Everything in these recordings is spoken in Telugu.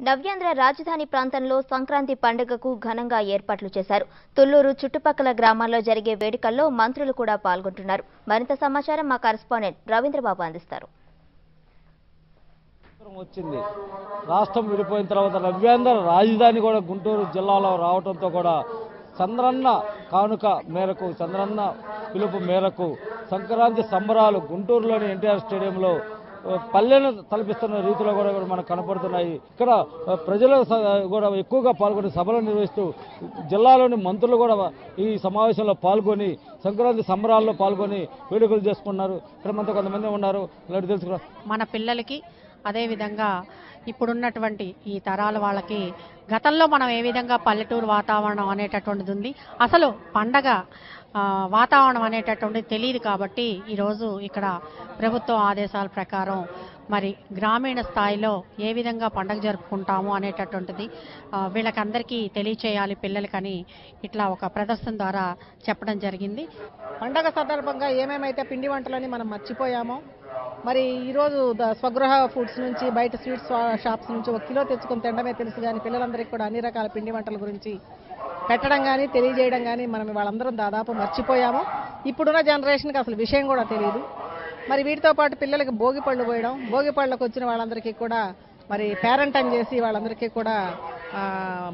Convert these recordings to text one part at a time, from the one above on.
నవ్యాంధ్ర రాజధాని ప్రాంతంలో సంక్రాంతి పండుగకు ఘనంగా ఏర్పాట్లు చేశారు తుళ్లూరు చుట్టుపక్కల గ్రామాల్లో జరిగే వేడుకల్లో మంత్రులు కూడా పాల్గొంటున్నారు మరింత సమాచారం మా కరెస్పాండెంట్ రవీంద్రబాబు అందిస్తారు అవసరం వచ్చింది రాష్ట్రం విడిపోయిన తర్వాత నవ్యాంధ్ర రాజధాని కూడా గుంటూరు జిల్లాలో రావడంతో కూడా చంద్రన్న కానుక మేరకు చంద్రన్న పిలుపు మేరకు సంక్రాంతి సంబరాలు గుంటూరులోని ఎన్టీఆర్ స్టేడియంలో ఆ, పల్లెను తలపిస్తున్న రీతిలో కూడా కూడా మనకు కనపడుతున్నాయి ఇక్కడ ఆ, ప్రజలు స- కూడా ఎక్కువగా పాల్గొని సభలు నిర్వహిస్తూ జిల్లాలోని మంత్రులు కూడా ఈ సమావేశంలో పాల్గొని సంక్రాంతి సంబరాల్లో పాల్గొని వేడుకలు చేసుకున్నారు ఇక్కడ మనతో కొంతమంది ఉన్నారు ఇలాంటి తెలుసుకున్నారు మన పిల్లలకి అదేవిధంగా ఇప్పుడున్నటువంటి ఈ తరాల వాళ్ళకి గతంలో మనం ఏ విధంగా పల్లెటూరు వాతావరణం అనేటటువంటిది ఉంది అసలు పండగ ఆ, వాతావరణం అనేటటువంటిది తెలియదు కాబట్టి ఈరోజు ఇక్కడ ప్రభుత్వ ఆదేశాల ప్రకారం మరి గ్రామీణ స్థాయిలో ఏ విధంగా పండగ జరుపుకుంటాము అనేటటువంటిది ఆ, వీళ్ళకందరికీ తెలియచేయాలి పిల్లలకని ఇట్లా ఒక ప్రదర్శన ద్వారా చెప్పడం జరిగింది పండగ సందర్భంగా ఏమేమైతే పిండి వంటలని మనం మర్చిపోయామో మరి ఈరోజు ద- స్వగృహ ఫుడ్స్ నుంచి బయట స్వీట్స్ షాప్స్ నుంచి ఒక కిలో తెచ్చుకొని తినడమే తెలుసు కానీ పిల్లలందరికీ కూడా అన్ని రకాల పిండి వంటల గురించి పెట్టడం కానీ తెలియజేయడం కానీ మనం వాళ్ళందరం దాదాపు మర్చిపోయాము ఇప్పుడున్న జనరేషన్కి అసలు విషయం కూడా తెలియదు మరి వీటితో పాటు పిల్లలకి భోగి పళ్ళు పోయడం భోగి పళ్ళకు వచ్చిన వాళ్ళందరికీ కూడా మరి పేరెంటం చేసి వాళ్ళందరికీ కూడా ఆ,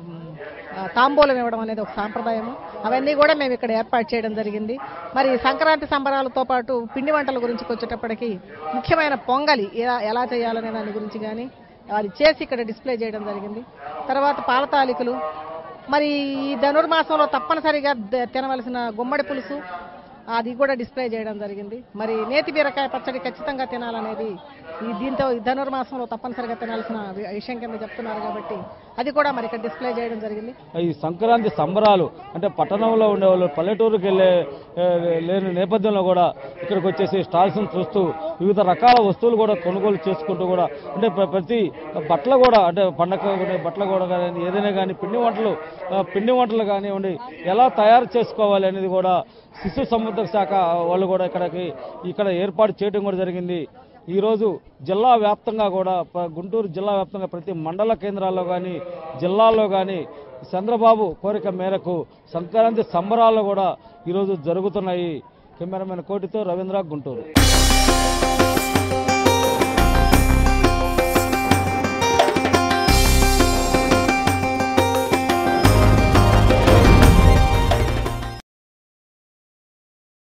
ఆ, తాంబూలం ఇవ్వడం అనేది ఒక సాంప్రదాయము అవన్నీ కూడా మేము ఇక్కడ ఏర్పాటు చేయడం జరిగింది మరి సంక్రాంతి సంబరాలతో పాటు పిండి వంటల గురించి వచ్చేటప్పటికి ముఖ్యమైన పొంగలి ఎలా ఎలా చేయాలనే దాని గురించి కానీ అది చేసి ఇక్కడ డిస్ప్లే చేయడం జరిగింది తర్వాత పాల తాలికలు మరి ఈ ధనుర్మాసంలో తప్పనిసరిగా ద- తినవలసిన గుమ్మడి పులుసు అది కూడా డిస్ప్లే చేయడం జరిగింది మరి నేతి బీరకాయ పచ్చడి ఖచ్చితంగా తినాలనేది ఈ దీంతో ఈ ధనుర్మాసంలో తప్పనిసరిగా తినాల్సిన వి- విషయం కింద చెప్తున్నారు కాబట్టి అది కూడా మరి ఇక్కడ డిస్ప్లే చేయడం జరిగింది ఈ సంక్రాంతి సంబరాలు అంటే పట్టణంలో ఉండేవాళ్ళు పల్లెటూరుకి వెళ్ళే ఏ, లేని నేపథ్యంలో కూడా ఇక్కడికి వచ్చేసి స్టాల్స్ని చూస్తూ వివిధ రకాల వస్తువులు కూడా కొనుగోలు చేసుకుంటూ కూడా అంటే ప్ర- ప్రతి బట్టలు కూడా అంటే పండగ బట్టలు కూడా కానీ ఏదైనా కానీ పిండి వంటలు ఆ, పిండి వంటలు కానివ్వండి ఎలా తయారు చేసుకోవాలి అనేది కూడా శిశు సంవర్ధక శాఖ వాళ్ళు కూడా ఇక్కడికి ఇక్కడ ఏర్పాటు చేయడం కూడా జరిగింది ఈరోజు జిల్లా వ్యాప్తంగా కూడా ప- గుంటూరు జిల్లా వ్యాప్తంగా ప్రతి మండల కేంద్రాల్లో కానీ జిల్లాల్లో కానీ చంద్రబాబు కోరిక మేరకు సంక్రాంతి సంబరాలు కూడా ఈరోజు జరుగుతున్నాయి కెమెరామెన్ కోటితో రవీంద్ర గుంటూరు